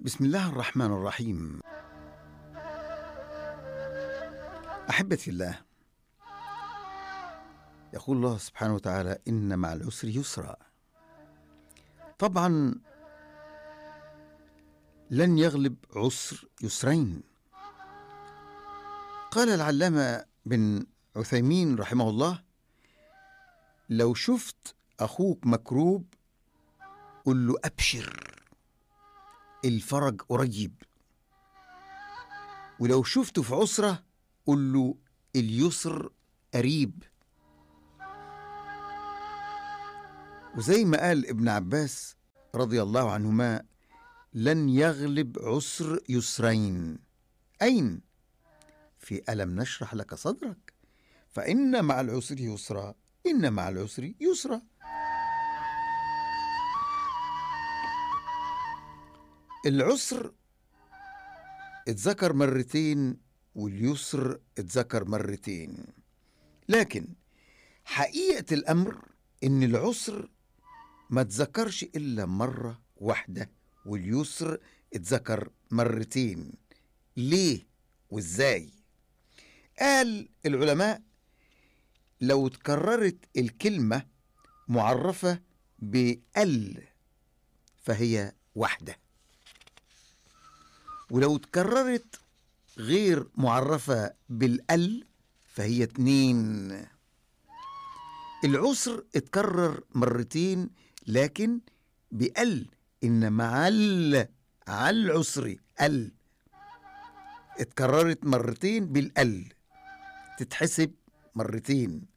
بسم الله الرحمن الرحيم احبتي الله يقول الله سبحانه وتعالى ان مع العسر يسرا طبعا لن يغلب عسر يسرين قال العلامه بن عثيمين رحمه الله لو شفت اخوك مكروب قل له ابشر الفرج قريب ولو شفته في عسره قل له اليسر قريب وزي ما قال ابن عباس رضي الله عنهما لن يغلب عسر يسرين أين؟ في ألم نشرح لك صدرك فإن مع العسر يسرا إن مع العسر يسرا العسر اتذكر مرتين واليسر اتذكر مرتين لكن حقيقة الأمر إن العسر ما اتذكرش إلا مرة واحدة واليسر اتذكر مرتين ليه وإزاي قال العلماء لو تكررت الكلمة معرفة بال فهي واحدة ولو تكررت غير معرفة بالال فهي اتنين العسر اتكرر مرتين لكن بال إن مع ال على العسر ال اتكررت مرتين بالال تتحسب مرتين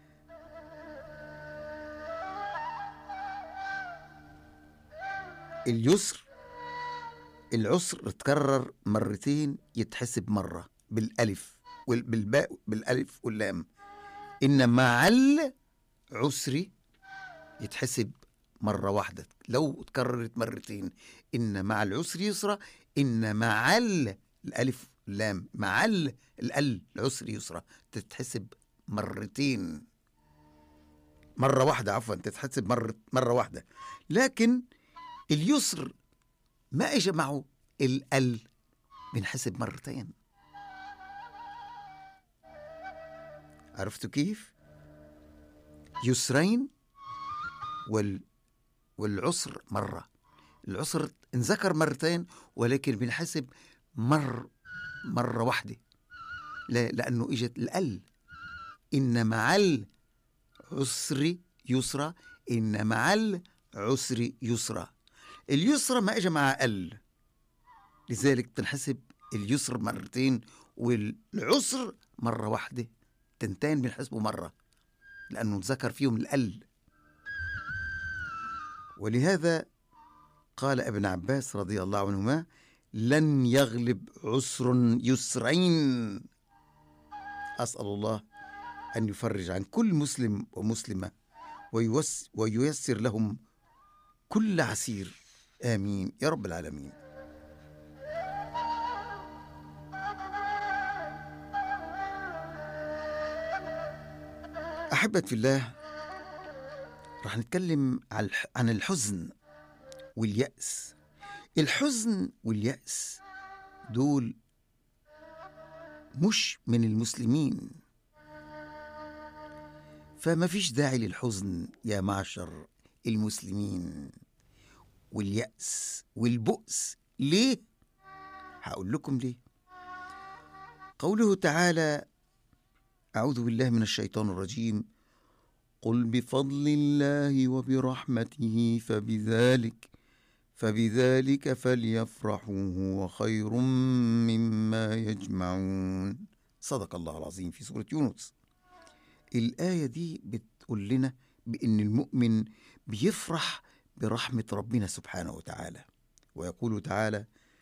اليسر العسر اتكرر مرتين يتحسب مرة بالألف بالباء بالألف واللام إن مع العسر يتحسب مرة واحدة لو اتكررت مرتين إن مع العسر يسرى إن مع الألف اللام مع ال الال العسر يسرى تتحسب مرتين مرة واحدة عفوا تتحسب مرة مرة واحدة لكن اليسر ما اجى معه ال بنحسب مرتين عرفتوا كيف؟ يسرين وال والعسر مرة العسر انذكر مرتين ولكن بنحسب مر مرة واحدة لا لأنه إجت الأل إن مع العسر يسرى إن مع العسر يسرى اليسرى ما اجى مع ال لذلك تنحسب اليسر مرتين والعسر مرة واحدة تنتين بنحسبه مرة لأنه ذكر فيهم الأل ولهذا قال ابن عباس رضي الله عنهما لن يغلب عسر يسرين أسأل الله أن يفرج عن كل مسلم ومسلمة وييسر لهم كل عسير آمين يا رب العالمين أحبت في الله رح نتكلم عن الحزن واليأس الحزن واليأس دول مش من المسلمين فما فيش داعي للحزن يا معشر المسلمين واليأس والبؤس ليه؟ هقول لكم ليه قوله تعالى أعوذ بالله من الشيطان الرجيم قل بفضل الله وبرحمته فبذلك فبذلك فليفرحوا هو خير مما يجمعون صدق الله العظيم في سورة يونس الآية دي بتقول لنا بأن المؤمن بيفرح برحمة ربنا سبحانه وتعالى ويقول تعالى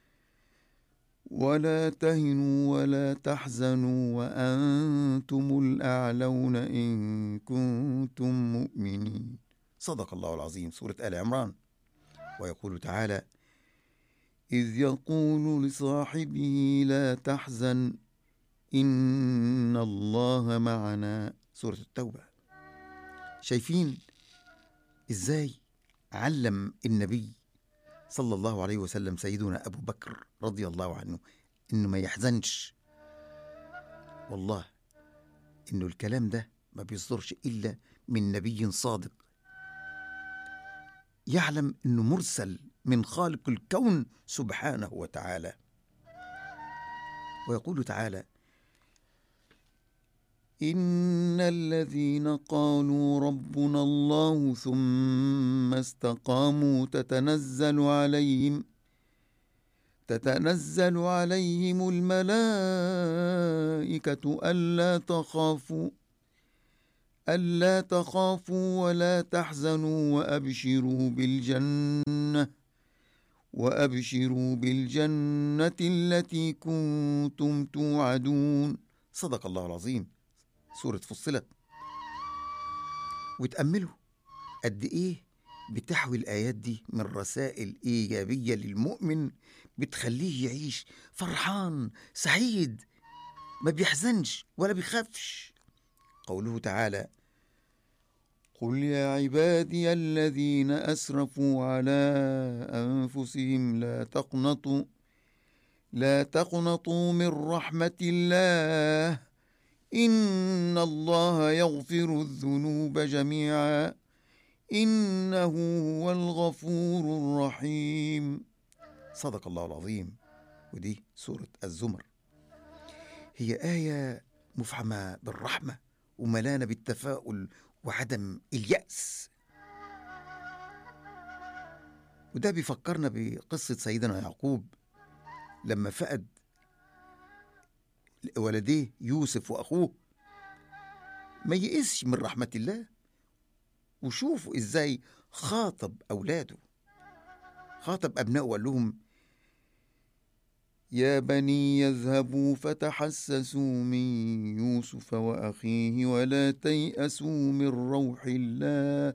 ولا تهنوا ولا تحزنوا وأنتم الأعلون إن كنتم مؤمنين صدق الله العظيم سورة آل عمران ويقول تعالى إذ يقول لصاحبه لا تحزن إن الله معنا سورة التوبة شايفين إزاي علم النبي صلى الله عليه وسلم سيدنا أبو بكر رضي الله عنه إنه ما يحزنش والله إنه الكلام ده ما بيصدرش إلا من نبي صادق يعلم إنه مرسل من خالق الكون سبحانه وتعالى ويقول تعالى إن الذين قالوا ربنا الله ثم استقاموا تتنزل عليهم تتنزل عليهم الملائكة ألا تخافوا ألا تخافوا ولا تحزنوا وأبشروا بالجنة وأبشروا بالجنة التي كنتم توعدون صدق الله العظيم سورة فصلت وتأملوا قد إيه بتحوي الآيات دي من رسائل إيجابية للمؤمن بتخليه يعيش فرحان سعيد ما بيحزنش ولا بيخافش قوله تعالى قل يا عبادي الذين أسرفوا على أنفسهم لا تقنطوا لا تقنطوا من رحمة الله إن الله يغفر الذنوب جميعا إنه هو الغفور الرحيم صدق الله العظيم ودي سورة الزمر هي آية مفعمة بالرحمة وملانة بالتفاؤل وعدم اليأس وده بيفكرنا بقصة سيدنا يعقوب لما فقد ولديه يوسف وأخوه ما يئسش من رحمة الله وشوفوا إزاي خاطب أولاده خاطب أبنائه وقال لهم يا بني يذهبوا فتحسسوا من يوسف وأخيه ولا تيأسوا من روح الله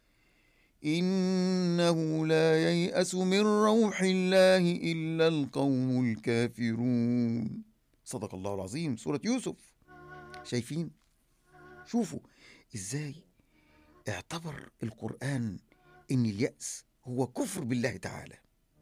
إنه لا ييأس من روح الله إلا القوم الكافرون صدق الله العظيم سورة يوسف شايفين شوفوا إزاي اعتبر القرآن إن اليأس هو كفر بالله تعالى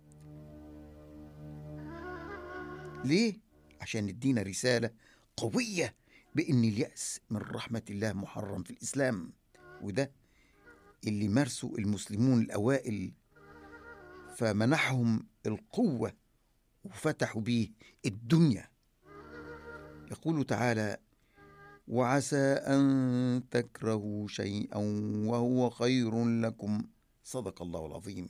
ليه؟ عشان يدينا رسالة قوية بإن اليأس من رحمة الله محرم في الإسلام وده اللي مارسوا المسلمون الأوائل فمنحهم القوة وفتحوا به الدنيا يقول تعالى وعسى أن تكرهوا شيئا وهو خير لكم صدق الله العظيم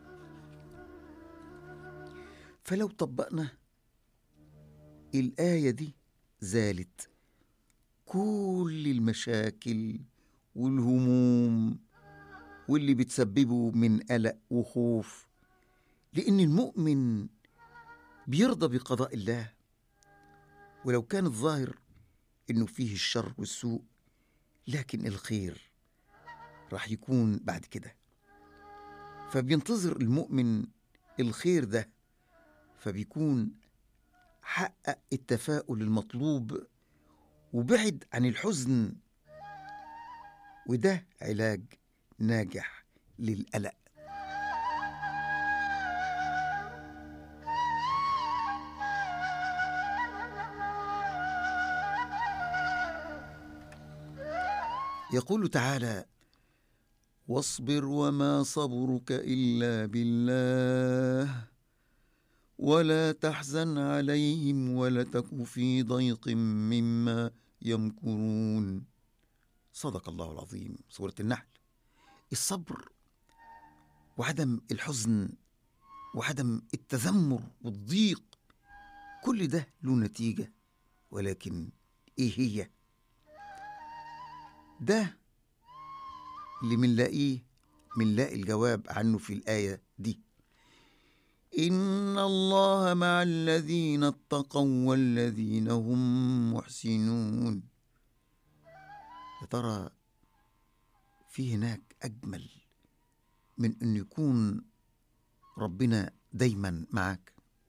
فلو طبقنا الآية دي زالت كل المشاكل والهموم واللي بتسببه من قلق وخوف لأن المؤمن بيرضى بقضاء الله ولو كان الظاهر إنه فيه الشر والسوء لكن الخير راح يكون بعد كده فبينتظر المؤمن الخير ده فبيكون حقق التفاؤل المطلوب وبعد عن الحزن وده علاج ناجح للقلق يقول تعالى واصبر وما صبرك الا بالله ولا تحزن عليهم ولا تك في ضيق مما يمكرون صدق الله العظيم سوره النحل الصبر وعدم الحزن وعدم التذمر والضيق كل ده له نتيجه ولكن ايه هي ده اللي منلاقيه منلاقي الجواب عنه في الآية دي إن الله مع الذين اتقوا والذين هم محسنون يا ترى في هناك أجمل من أن يكون ربنا دايما معك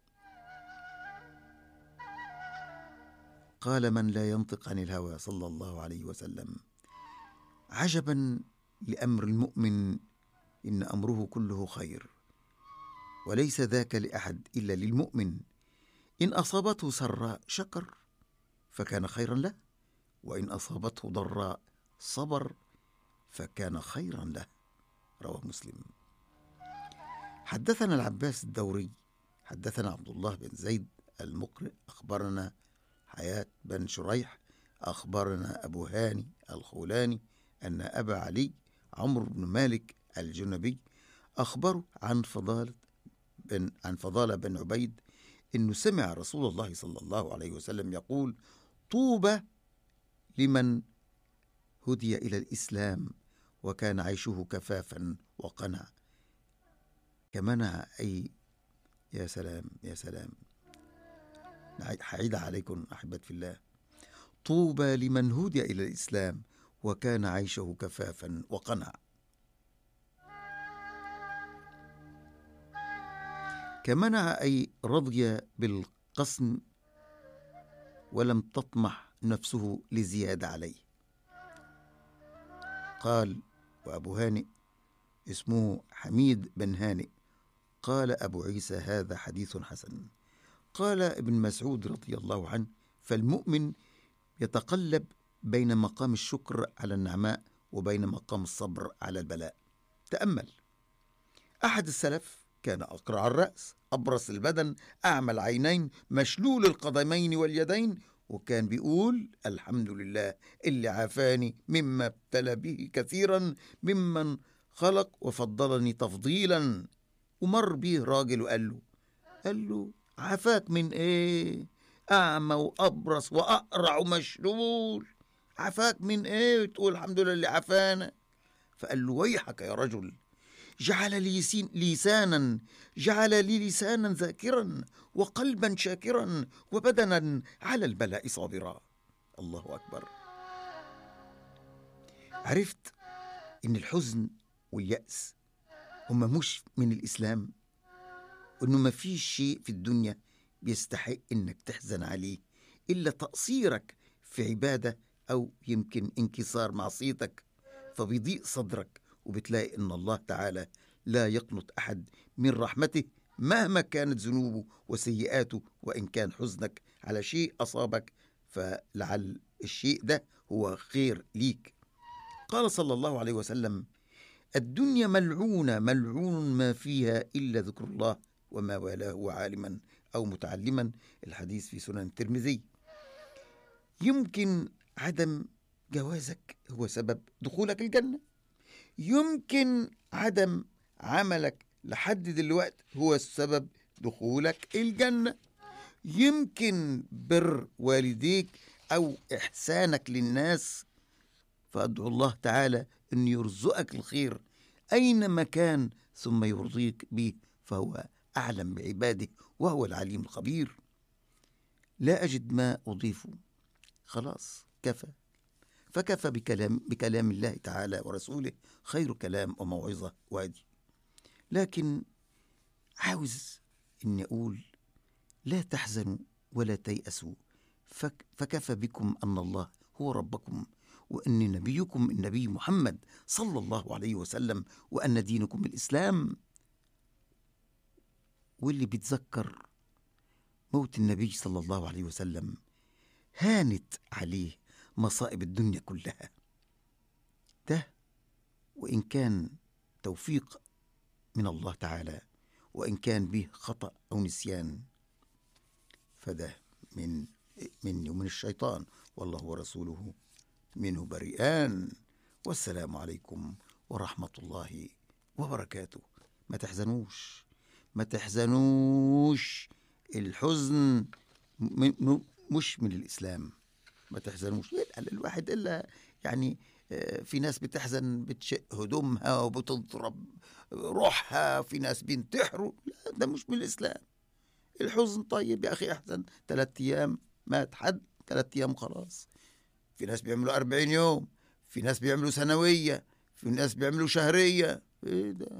قال من لا ينطق عن الهوى صلى الله عليه وسلم عجبا لامر المؤمن ان امره كله خير وليس ذاك لأحد إلا للمؤمن إن أصابته سراء شكر فكان خيرا له وإن أصابته ضراء صبر فكان خيرا له رواه مسلم حدثنا العباس الدوري حدثنا عبد الله بن زيد المقرئ أخبرنا حياة بن شريح أخبرنا أبو هاني الخولاني أن أبا علي عمرو بن مالك الجنبي أخبره عن فضالة بن عن فضالة بن عبيد إنه سمع رسول الله صلى الله عليه وسلم يقول طوبى لمن هدي إلى الإسلام وكان عيشه كفافا وقنع كمنع أي يا سلام يا سلام حعيد عليكم أحبة في الله طوبى لمن هدي إلى الإسلام وكان عيشه كفافا وقنع كمنع أي رضي بالقسم ولم تطمح نفسه لزيادة عليه قال وأبو هانئ اسمه حميد بن هانئ قال أبو عيسى هذا حديث حسن قال ابن مسعود رضي الله عنه فالمؤمن يتقلب بين مقام الشكر على النعماء وبين مقام الصبر على البلاء تأمل أحد السلف كان أقرع الرأس أبرص البدن أعمى العينين مشلول القدمين واليدين وكان بيقول الحمد لله اللي عافاني مما ابتلى به كثيرا ممن خلق وفضلني تفضيلا ومر بيه راجل وقال له قال له عافاك من ايه اعمى وابرص واقرع ومشلول عافاك من ايه تقول الحمد لله اللي عافانا فقال له ويحك يا رجل جعل لي لسانا جعل لي لسانا ذاكرا وقلبا شاكرا وبدنا على البلاء صابرا الله اكبر عرفت ان الحزن والياس هما مش من الاسلام وانه ما فيش شيء في الدنيا بيستحق انك تحزن عليه الا تقصيرك في عباده او يمكن انكسار معصيتك فبيضيق صدرك وبتلاقي ان الله تعالى لا يقنط احد من رحمته مهما كانت ذنوبه وسيئاته وان كان حزنك على شيء اصابك فلعل الشيء ده هو خير ليك قال صلى الله عليه وسلم الدنيا ملعونه ملعون ما فيها الا ذكر الله وما والاه عالما او متعلما الحديث في سنن الترمذي يمكن عدم جوازك هو سبب دخولك الجنه يمكن عدم عملك لحد دلوقتي هو السبب دخولك الجنة يمكن بر والديك أو إحسانك للناس فأدعو الله تعالى أن يرزقك الخير أينما كان ثم يرضيك به فهو أعلم بعباده وهو العليم الخبير لا أجد ما أضيفه خلاص كفى فكفى بكلام, بكلام الله تعالى ورسوله خير كلام وموعظة وادي لكن عاوز اني اقول لا تحزنوا ولا تيأسوا فكفى بكم ان الله هو ربكم وان نبيكم النبي محمد صلى الله عليه وسلم وان دينكم الاسلام واللي بيتذكر موت النبي صلى الله عليه وسلم هانت عليه مصائب الدنيا كلها ده وان كان توفيق من الله تعالى وإن كان به خطأ أو نسيان فده من مني ومن الشيطان والله ورسوله منه بريئان والسلام عليكم ورحمة الله وبركاته ما تحزنوش ما تحزنوش الحزن مش من الإسلام ما تحزنوش الواحد إلا يعني آه، في ناس بتحزن بتشق هدومها وبتضرب روحها في ناس بينتحروا لا ده مش من الإسلام الحزن طيب يا أخي أحزن ثلاثة أيام مات حد ثلاثة أيام خلاص في ناس بيعملوا أربعين يوم في ناس بيعملوا سنوية في ناس بيعملوا شهرية إيه ده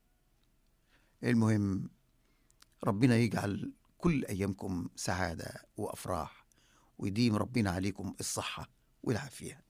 المهم ربنا يجعل كل أيامكم سعادة وأفراح ويديم ربنا عليكم الصحة والعافية